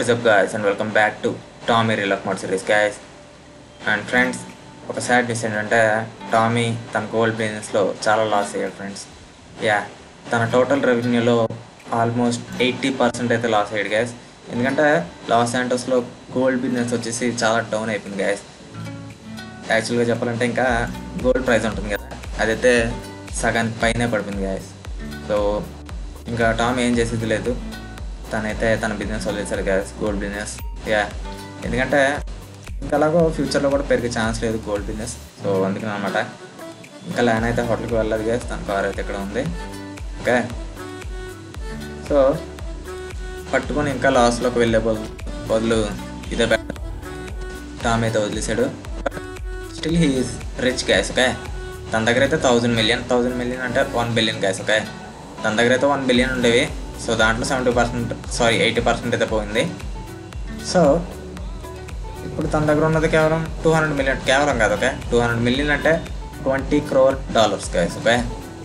is up guys and welcome back to Tommy real of mod series guys and friends ఒక sad news ఏంటంటే Tommy తన gold బిజినెస్లో చాలా loss అయ్యాడు friends yeah తన total రెవెన్యూలో ఆల్మోస్ట్ ఎయిటీ పర్సెంట్ అయితే లాస్ అయ్యాడు గ్యాస్ ఎందుకంటే లాస్ శాంటోస్లో గోల్డ్ బిజినెస్ వచ్చేసి చాలా డౌన్ అయిపోయింది గ్యాస్ యాక్చువల్గా చెప్పాలంటే ఇంకా గోల్డ్ ప్రైస్ ఉంటుంది కదా అదైతే సగానికి పైనే పడిపోయింది గ్యాస్ సో ఇంకా టామ్ ఏం చేసేది లేదు తనైతే తన బిజినెస్ వదిలేశాడు గ్యాస్ గోల్డ్ బిజినెస్ యా ఎందుకంటే ఇంకా అలాగో ఫ్యూచర్లో కూడా పెరిగే ఛాన్స్ లేదు గోల్డ్ బిజినెస్ సో అందుకని అనమాట ఇంకా ల్యాన్ అయితే హోటల్కి వెళ్ళదు గ్యాస్ తన కార్ అయితే ఇక్కడ ఉంది ఓకే సో పట్టుకొని ఇంకా లాస్లోకి వెళ్ళే బదులు బదులు ఇదే బెటర్ టామ్ అయితే వదిలేశాడు still he's rich guys okay తన దగ్గర అయితే థౌజండ్ మిలియన్ థౌజండ్ మిలియన్ అంటే వన్ బిలియన్ గ్యాస్ ఓకే తన దగ్గర అయితే వన్ బిలియన్ ఉండేవి సో దాంట్లో seventy percent sorry eighty percent అయితే పోయింది సో ఇప్పుడు తన దగ్గర ఉన్నది కేవలం టూ హండ్రెడ్ మిలియన్ కేవలం కాదు ఓకే టూ హండ్రెడ్ మిలియన్ అంటే twenty crore dollars guys okay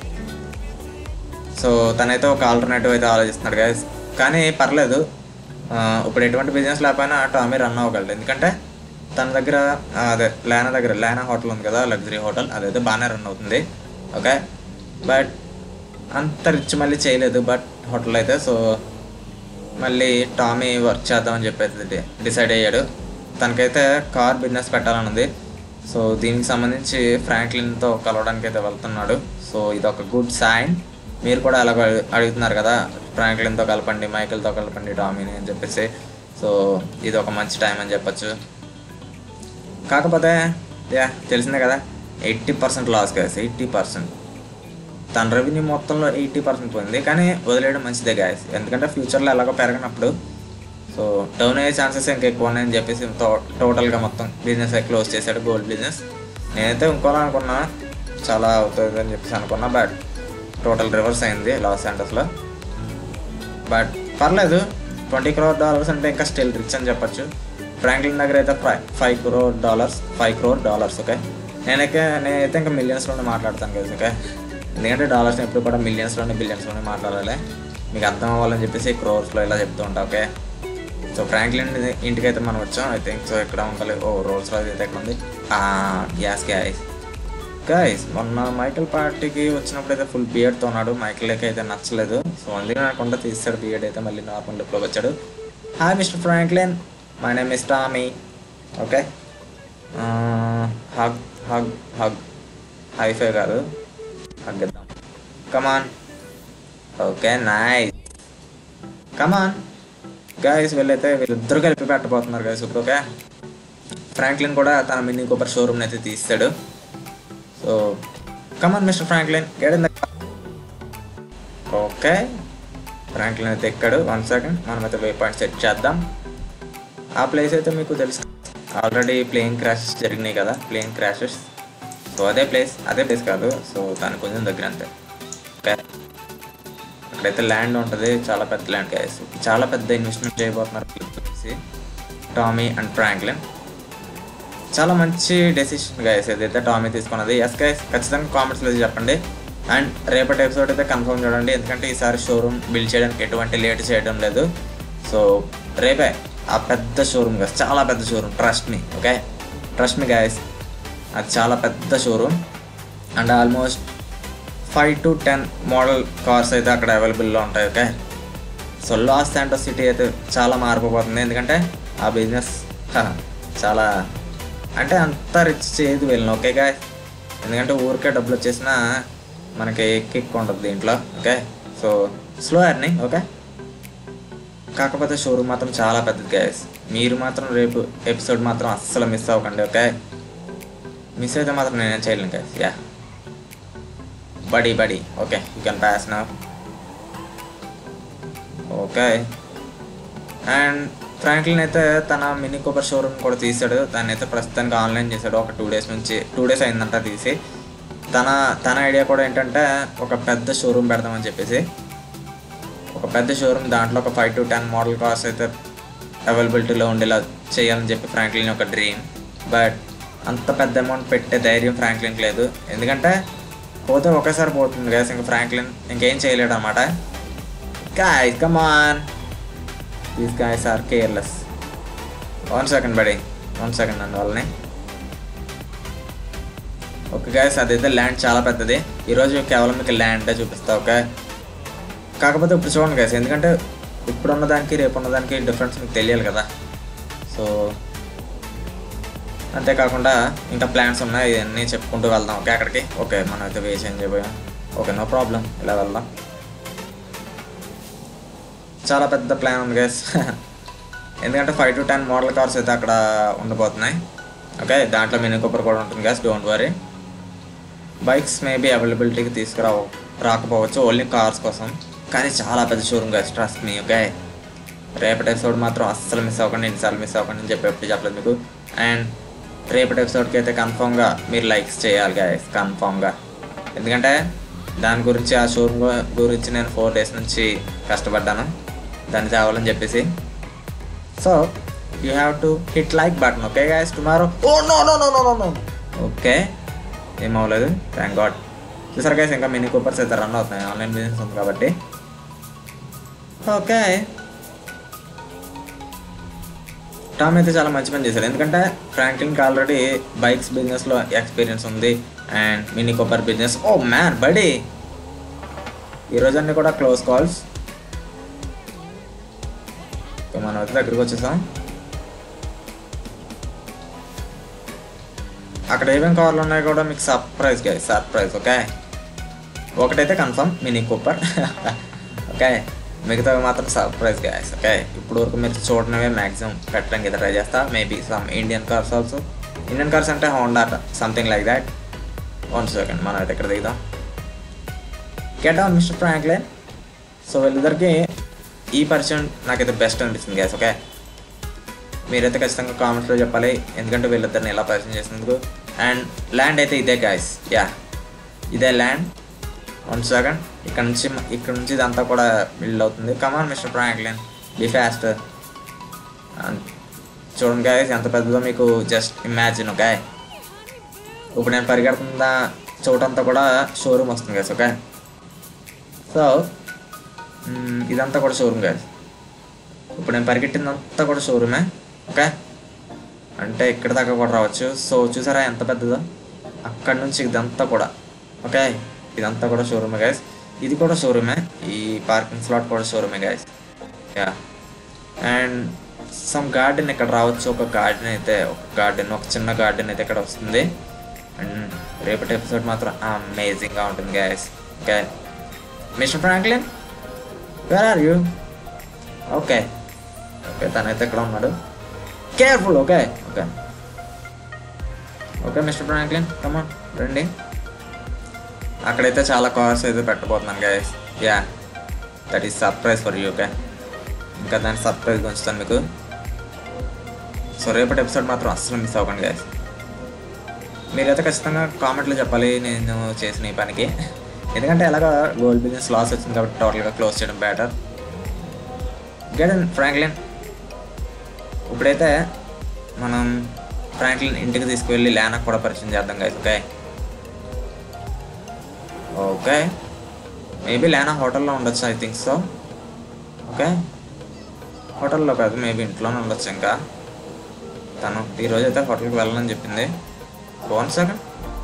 so తనైతే ఒక ఆల్టర్నేటివ్ అయితే ఆలోచిస్తున్నాడు గైస్ కానీ పర్లేదు ఆ, ఇప్పుడు ఎటువంటి బిజినెస్ లేకపోయినా టామీ రన్ అవ్వగలడు ఎందుకంటే తన దగ్గర ఆ, అదే లానా దగ్గర లానా హోటల్ ఉంది కదా లగ్జరీ హోటల్ అదైతే బాగానే రన్ అవుతుంది ఓకే బట్ అంత రిచ్ మళ్ళీ చేయలేదు బట్ హోటల్ అయితే సో మళ్ళీ టామీ వర్క్ చేద్దామని చెప్పేసి డిసైడ్ అయ్యాడు తనకైతే కార్ బిజినెస్ పెట్టాలని ఉంది సో దీనికి సంబంధించి ఫ్రాంక్లిన్తో కలవడానికి అయితే వెళ్తున్నాడు సో ఇది ఒక గుడ్ సైన్ మీరు కూడా అలాగ అడుగుతున్నారు కదా ఫ్రాంక్లిన్తో కలపండి మైకిల్తో కలపండి టామీని అని చెప్పేసి సో ఇది ఒక మంచి టైం అని చెప్పొచ్చు కాకపోతే యా తెలిసిందే కదా eighty percent loss guys eighty percent తన రెవెన్యూ మొత్తంలో ఎయిటీ పర్సెంట్ పోయింది కానీ వదిలేయడం మంచిదే గ్యాస్ ఎందుకంటే ఫ్యూచర్లో ఎలాగో పెరగనప్పుడు సో డౌన్ అయ్యే ఛాన్సెస్ ఇంకా ఎక్కువ ఉన్నాయని చెప్పేసి టో- టోటల్గా మొత్తం బిజినెస్ క్లోజ్ చేశాడు గోల్డ్ బిజినెస్ నేనైతే ఇంకోలా అనుకున్నా చాలా అవుతుంది అని చెప్పేసి అనుకున్నా బట్ టోటల్ రివర్స్ అయింది లాస్ సెంటర్స్లో బట్ పర్లేదు ట్వంటీ క్రోర్ డాలర్స్ అంటే ఇంకా స్టిల్ రిచ్ అని చెప్పొచ్చు ఫ్రాంక్లిన్ దగ్గర అయితే five five crore dollars five crore dollars okay నేనైతే నేనైతే ఇంకా మిలియన్స్లోనే మాట్లాడతాను కదా ఓకే ఎందుకంటే డాలర్స్ ఎప్పుడు కూడా మిలియన్స్లోనే బిలియన్స్లోనే మాట్లాడాలి మీకు అర్థం అవ్వాలని చెప్పేసి క్రోర్స్లో ఇలా చెప్తూ ఉంటా ఓకే సో ఫ్రాంక్లిన్ ఇంటికి అయితే మనం వచ్చాం ఐ థింక్ సో ఇక్కడ ఉండాలి ఓ రోల్స్ రాజ్ అయితే ఎక్కడ ఉంది గ్యాస్ గ్యాస్ గైస్ మొన్న మైకిల్ పార్టీకి వచ్చినప్పుడు అయితే ఫుల్ బియర్డ్తో ఉన్నాడు మైకిల్కి అయితే నచ్చలేదు సో అందుకే నాకుండా తీస్తాడు బియర్డ్ అయితే మళ్ళీ నార్మల్ లుక్లోకి వచ్చాడు hi mister Franklin my name miss Tommy okay hug hug hug high five కాదు హగ్ ఇద్దాం come on okay nice come on guys వీళ్ళైతే వీళ్ళిద్దరు కలిపి పెట్టబోతున్నారు గాయస్ ఇప్పుడు ఓకే ఫ్రాంక్లిన్ కూడా తన మినీ కూపర్ షోరూమ్ అయితే తీస్తాడు so come on mister Franklin get in the okay Franklin అయితే ఎక్కాడు వన్ సెకండ్ మనమైతే వే పాయింట్ సెట్ చేద్దాం ఆ ప్లేస్ అయితే మీకు తెలుసు ఆల్రెడీ ప్లేన్ క్రాషెస్ జరిగినాయి కదా ప్లేన్ క్రాషెస్ సో అదే ప్లేస్ అదే ప్లేస్ కాదు సో దాని కొంచెం దగ్గర అంతే ఓకే అక్కడైతే ల్యాండ్ ఉంటుంది చాలా పెద్ద ల్యాండ్ గైస్ చాలా పెద్ద ఇన్వెస్ట్మెంట్ చేయబోతున్నారు కలిసి టామీ అండ్ ఫ్రాంక్లిన్ చాలా మంచి డెసిషన్ గైస్ ఏదైతే టామీ తీసుకున్నది ఎస్ గైస్ ఖచ్చితంగా కామెంట్స్లో చెప్పండి అండ్ రేపటి ఎపిసోడ్ అయితే కన్ఫర్మ్ చూడండి ఎందుకంటే ఈసారి షోరూమ్ బిల్డ్ చేయడానికి ఎటువంటి లేట్ చేయడం లేదు సో రేపే ఆ పెద్ద షోరూమ్ గైస్ చాలా పెద్ద showroom trust me okay trust me guys అది చాలా పెద్ద showroom and almost five to ten model cars అయితే అక్కడ అవైలబుల్లో ఉంటాయి okay so Los Santo city అయితే చాలా మారిపోతుంది ఎందుకంటే ఆ బిజినెస్ చాలా అంటే అంత రిచ్ చేయదు వీళ్ళని ఓకే గా ఎందుకంటే ఊరికే డబ్బులు వచ్చేసినా మనకి కిక్ ఉండదు దీంట్లో okay so slow earning okay కాకపోతే షోరూమ్ మాత్రం చాలా పెద్దది గ్యాస్ మీరు మాత్రం రేపు ఎపిసోడ్ మాత్రం అస్సలు మిస్ అవ్వకండి ఓకే మిస్ అయితే మాత్రం నేనేం చేయలేను guys yeah buddy buddy okay you can pass నా ఓకే అండ్ ఫ్రాంక్లిన్ అయితే తన మినీ కూపర్ షోరూమ్ కూడా తీసాడు దాన్ని అయితే ప్రస్తుతానికి ఆన్లైన్ చేశాడు ఒక టూ డేస్ నుంచి టూ డేస్ అయిందంట తీసి తన తన ఐడియా కూడా ఏంటంటే ఒక పెద్ద షోరూమ్ పెడదామని చెప్పేసి ఒక పెద్ద షోరూమ్ దాంట్లో ఒక five to ten model cars అయితే అవైలబిలిటీలో ఉండేలా చేయాలని చెప్పి ఫ్రాంక్లిన్ ఒక డ్రీమ్ బట్ అంత పెద్ద అమౌంట్ పెట్టే ధైర్యం ఫ్రాంక్లిన్కి లేదు ఎందుకంటే పోతే ఒకేసారి పోతుంది గ్యాస్ ఇంకా ఫ్రాంక్లిన్ ఇంకేం చేయలేడు అనమాట guy come on these guys are careless one second buddy one second అండి వాళ్ళని ఓకే గాయస్ అదైతే ల్యాండ్ చాలా పెద్దది ఈరోజు కేవలం మీకు ల్యాండే చూపిస్తా ఓకే కాకపోతే ఇప్పుడు చూడండి గాయస్ ఎందుకంటే ఇప్పుడు ఉన్నదానికి రేపు ఉన్నదానికి డిఫరెన్స్ మీకు తెలియాలి కదా సో అంతేకాకుండా ఇంకా ప్లాన్స్ ఉన్నాయి ఇవన్నీ చెప్పుకుంటూ వెళ్దాం ఓకే అక్కడికి ఓకే మనం అయితే వేసి చేంజ్ అయిపోయాం ఓకే నో ప్రాబ్లం ఇలా వెళ్దాం చాలా పెద్ద ప్లాన్ ఉంది గైస్ ఎందుకంటే five to ten model cars అయితే అక్కడ ఉండబోతున్నాయి ఓకే దాంట్లో మినీ కూపర్ కూడా ఉంటుంది guys don't worry bikes maybe అవైలబిలిటీకి తీసుకురా రాకపోవచ్చు ఓన్లీ కార్స్ కోసం కానీ చాలా పెద్ద showroom guys trust me okay రేపటి ఎపిసోడ్ మాత్రం అస్సలు మిస్ అవ్వకండి ఎన్నిసార్లు మిస్ అవ్వకండి అని చెప్పి ఎప్పుడు చెప్పలేదు మీకు అండ్ రేపటి ఎపిసోడ్కి అయితే కన్ఫామ్గా మీరు లైక్స్ చేయాలి గైస్ కన్ఫామ్గా ఎందుకంటే దాని గురించి ఆ షోరూమ్ గురించి నేను ఫోర్ డేస్ నుంచి కష్టపడ్డాను దాన్ని తేవాలని చెప్పేసి so you have to hit like button okay guys tomorrow oh no no no no no no okay ఏం అవ్వలేదు థ్యాంక్ గాడ్ చూసారు గైస్ ఇంకా మినీ కూపర్స్ అయితే రన్ అవుతున్నాయి ఆన్లైన్ బిజినెస్ ఉంది కాబట్టి ఓకే టామ్ అయితే చాలా మంచి పని చేశారు ఎందుకంటే ఫ్రాంక్లిన్కి ఆల్రెడీ బైక్స్ బిజినెస్లో ఎక్స్పీరియన్స్ ఉంది and Mini Cooper business oh man buddy ఈరోజు అన్నీ కూడా క్లోజ్ కాల్స్ మనం అయితే దగ్గరికి వచ్చేసాం అక్కడ ఏమేమి కార్లు ఉన్నాయో కూడా మీకు సర్ప్రైజ్ గా సర్ప్రైజ్ ఓకే ఒకటైతే కన్ఫర్మ్ మినీ కూపర్ ఓకే మిగతావి మాత్రం సర్ప్రైజ్ గాయస్ ఓకే ఇప్పుడు వరకు మీరు చూడడమే మ్యాక్సిమం పెట్టడానికి అయితే ట్రై చేస్తా maybe some Indian cars also Indian cars అంటే Honda something like that one second మనం అయితే ఇక్కడ దిగుదాం get on mister Franklin so వీళ్ళిద్దరికి ఈ పరిచయం నాకైతే బెస్ట్ అనిపిస్తుంది గ్యాస్ ఓకే మీరైతే ఖచ్చితంగా కామెంట్స్లో చెప్పాలి ఎందుకంటే వీళ్ళిద్దరిని ఎలా పరిచయం చేసినందుకు అండ్ ల్యాండ్ అయితే ఇదే గాయస్ యా ఇదే ల్యాండ్ వన్ సెకండ్ ఇక్కడ నుంచి ఇక్కడ నుంచి ఇదంతా కూడా బిల్డ్ అవుతుంది come on mister Franklin be fast చూడండి గాయస్ ఎంత పెద్దదో మీకు జస్ట్ ఇమాజిన్ ఓకే ఇప్పుడు నేను పరిగెడుతున్న చోటంతా కూడా షోరూమ్ వస్తుంది గాయస్ ఓకే సో ఇదంతా కూడా షోరూమ్ గాయస్ ఇప్పుడు నేను పరిగెట్టిందంతా కూడా షోరూమే ఓకే అంటే ఇక్కడ దాకా కూడా రావచ్చు సో చూసారా ఎంత పెద్దదో అక్కడ నుంచి ఇదంతా కూడా ఓకే ఇదంతా కూడా షోరూమే గైస్ ఇది కూడా షోరూమే ఈ పార్కింగ్ స్లాట్ కూడా షోరూమే guys yeah and some garden ఇక్కడ రావచ్చు ఒక గార్డెన్ అయితే ఒక గార్డెన్ ఒక చిన్న గార్డెన్ అయితే ఇక్కడ వస్తుంది అండ్ రేపటి ఎపిసోడ్ మాత్రం అమేజింగ్గా ఉంటుంది guys okay mister Franklin where are you okay okay తనైతే ఇక్కడ ఉన్నాడు careful okay okay okay mister Franklin come on రండి అక్కడైతే చాలా కార్స్ అయితే పెట్టబోతున్నాను guys yeah that is surprise for you okay ఇంకా దాన్ని సర్ప్రైజ్ ఉంచుతాను మీకు సో రేపటి ఎపిసోడ్ మాత్రం అస్సలు మిస్ అవ్వకండి గైస్ మీరైతే ఖచ్చితంగా కామెంట్లో చెప్పాలి నేను చేసిన ఈ పనికి ఎందుకంటే ఎలాగ గోల్డ్ బిజినెస్ లాస్ వచ్చింది కాబట్టి టోటల్గా క్లోజ్ చేయడం బెటర్ గెట్ అండ్ ఫ్రాంక్లిన్ ఇప్పుడైతే మనం ఫ్రాంక్లిన్ ఇంటికి తీసుకువెళ్ళి ల్యానకు కూడా పరిచయం చేద్దాం గైస్ ఓకే ఓకే మేబీ లేనా హోటల్లో ఉండొచ్చు ఐ థింక్ సో ఓకే హోటల్లో కాదు మేబీ ఇంట్లోనే ఉండొచ్చు ఇంకా తను ఈరోజు అయితే హోటల్కి వెళ్ళాలని చెప్పింది వన్ సెకండ్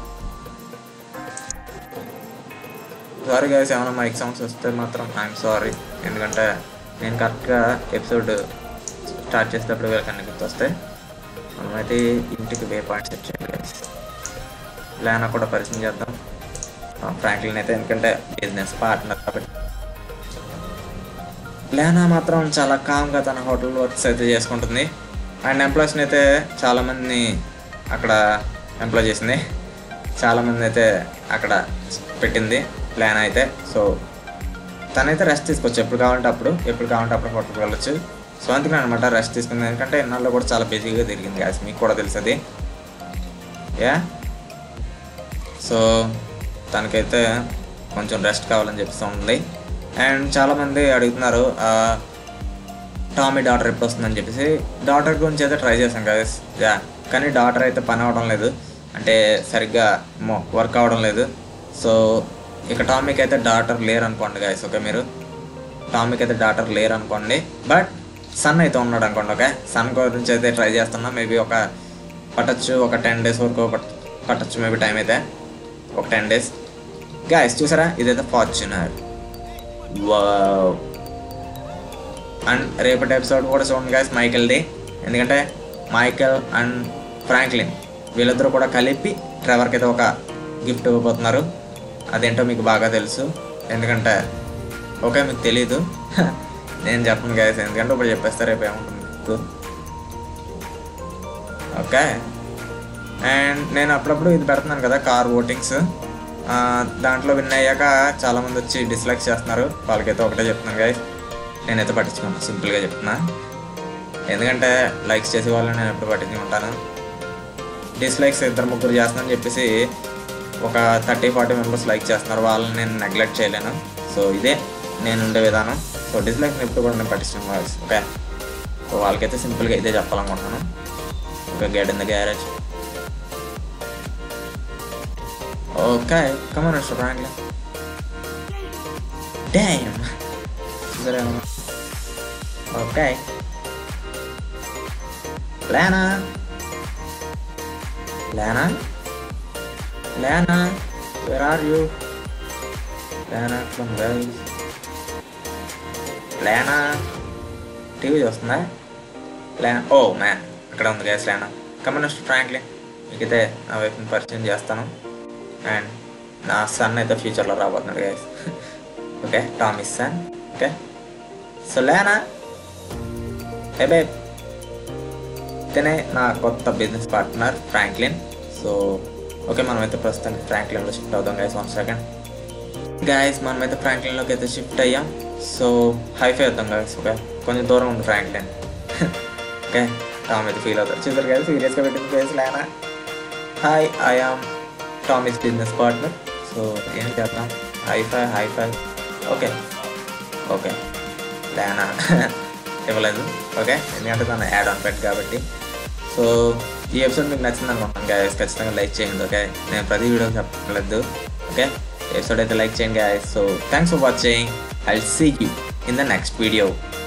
సారీ గైస్ ఏమైనా మైక్ సౌండ్స్ వస్తే మాత్రం ఐఎమ్ సారీ ఎందుకంటే నేను కరెక్ట్గా ఎపిసోడ్ స్టార్ట్ చేసేటప్పుడు వీళ్ళకన్నీ గుర్తొస్తాయి మనమైతే ఇంటికి వే పాయింట్ సెట్ చేయాలి గైస్ లేనా కూడా పరిచయం చేద్దాం ఫ్రాంక్లిన్ అయితే ఎందుకంటే బిజినెస్ పార్ట్నర్ కాబట్టి లేనా మాత్రం చాలా కామ్గా తన హోటల్ వర్క్స్ అయితే చేసుకుంటుంది అండ్ ఎంప్లాయీస్ని అయితే చాలామందిని అక్కడ ఎంప్లాయ్ చేసింది చాలామంది అయితే అక్కడ పెట్టింది ప్లాన్ అయితే సో తనైతే రెస్ట్ తీసుకోవచ్చు ఎప్పుడు కావాలంటే అప్పుడు ఎప్పుడు కావాలంటే అప్పుడు హోటల్కి వెళ్ళొచ్చు సో అందుకని అనమాట రెస్ట్ తీసుకుంది ఎందుకంటే ఇన్నాళ్ళు కూడా చాలా బిజీగా తిరిగింది గ్యాస్ మీకు కూడా తెలుసు యా సో తనకైతే కొంచెం రెస్ట్ కావాలని చెప్పేసి ఉంది అండ్ చాలామంది అడుగుతున్నారు టామీ డాటర్ ఎప్పుడు వస్తుందని చెప్పేసి డాటర్ గురించి అయితే ట్రై చేశాం కదా యా కానీ డాటర్ అయితే పని అవడం లేదు అంటే సరిగ్గా వర్క్ అవడం లేదు సో ఇక టామీకి అయితే డాటర్ లేరు అనుకోండి గాయస్ ఓకే మీరు టామీకి అయితే డాటర్ లేరు అనుకోండి బట్ సన్ అయితే ఉన్నాడు అనుకోండి ఓకే సన్ గురించి అయితే ట్రై చేస్తున్నా మేబీ ఒక పట్టచ్చు ఒక టెన్ డేస్ వరకు పట్ పట్టచ్చు మేబీ టైం అయితే ఒక టెన్ డేస్ గాయస్ చూసారా ఇదైతే ఫార్చునర్ వావ్ అండ్ రేపటి ఎపిసోడ్ కూడా చూడండి గాయస్ మైకెల్ది ఎందుకంటే మైకెల్ అండ్ ఫ్రాంక్లిన్ వీళ్ళిద్దరూ కూడా కలిపి ట్రెవర్కి అయితే ఒక గిఫ్ట్ ఇవ్వబోతున్నారు అదేంటో మీకు బాగా తెలుసు ఎందుకంటే ఓకే మీకు తెలీదు నేను చెప్పను గాయస్ ఎందుకంటే ఇప్పుడు చెప్పేస్తే రేపు ఏముంటుంది మీకు ఓకే అండ్ నేను అప్పుడప్పుడు ఇది పెడుతున్నాను కదా కార్ ఓటింగ్స్ దాంట్లో విన్ అయ్యాక చాలామంది వచ్చి డిస్లైక్ చేస్తున్నారు వాళ్ళకైతే ఒకటే చెప్తున్నాను గాయస్ నేనైతే పట్టించుకున్నాను సింపుల్గా చెప్తున్నా ఎందుకంటే లైక్స్ చేసే వాళ్ళని నేను ఎప్పుడు పట్టించుకుంటాను డిస్లైక్స్ ఇద్దరు ముగ్గురు చేస్తున్నాను చెప్పేసి ఒక థర్టీ ఫార్టీ మెంబర్స్ లైక్ చేస్తున్నారు వాళ్ళని నేను నెగ్లెక్ట్ చేయలేను సో ఇదే నేను ఉండే విధానం సో డిస్లైక్స్ ఎప్పుడు కూడా నేను పట్టించుకున్నాను ఓకే సో వాళ్ళకైతే సింపుల్గా ఇదే చెప్పాలనుకుంటున్నాను okay get in the garage okay come on mister Franklin damn చూసారేమో okay Lena Lena Lena where are you Lena from guys Lena TV చూస్తుందా లేనా ఓ మ్యాన్ అక్కడ ఉంది గ్యాస్ లేనా కమ్యూనిస్ట్ ఫ్రాంక్లీ మీకైతే నా వైఫ్ని పరిచయం చేస్తాను అండ్ నా సన్ అయితే ఫ్యూచర్లో రాబోతున్నాడు guys okay Tommy's son okay so Lena a babe ఇతనే నా కొత్త business partner Franklin so okay మనమైతే ప్రస్తుతానికి ఫ్రాంక్లిన్లో షిఫ్ట్ అవుదాం గైస్ వన్ సెకండ్ గాయస్ మనమైతే ఫ్రాంక్లిన్లోకి అయితే షిఫ్ట్ అయ్యాం సో హైఫై అవుతాం గాయస్ ఓకే కొంచెం దూరం ఉంది ఫ్రాంక్లిన్ ఓకే టామ్ అయితే ఫీల్ అవుతారు చూసారు కదా సీరియస్గా పెట్టింది guys Lena hi I am Tom is business partner so ఏం చేద్దాం హైఫై హైఫై ఓకే ఓకే లేనా ఇవ్వలేదు ఓకే ఎందుకంటే తను యాడ్ ఆన్ పెట్ కాబట్టి సో ఈ ఎపిసోడ్ మీకు నచ్చింది అనుకుంటున్నాను గాయస్ ఖచ్చితంగా లైక్ చేయండి ఓకే నేను ప్రతి వీడియో చెప్పలేదు ఓకే ఎపిసోడ్ అయితే లైక్ చేయండి guys so thanks for watching I see you in the next video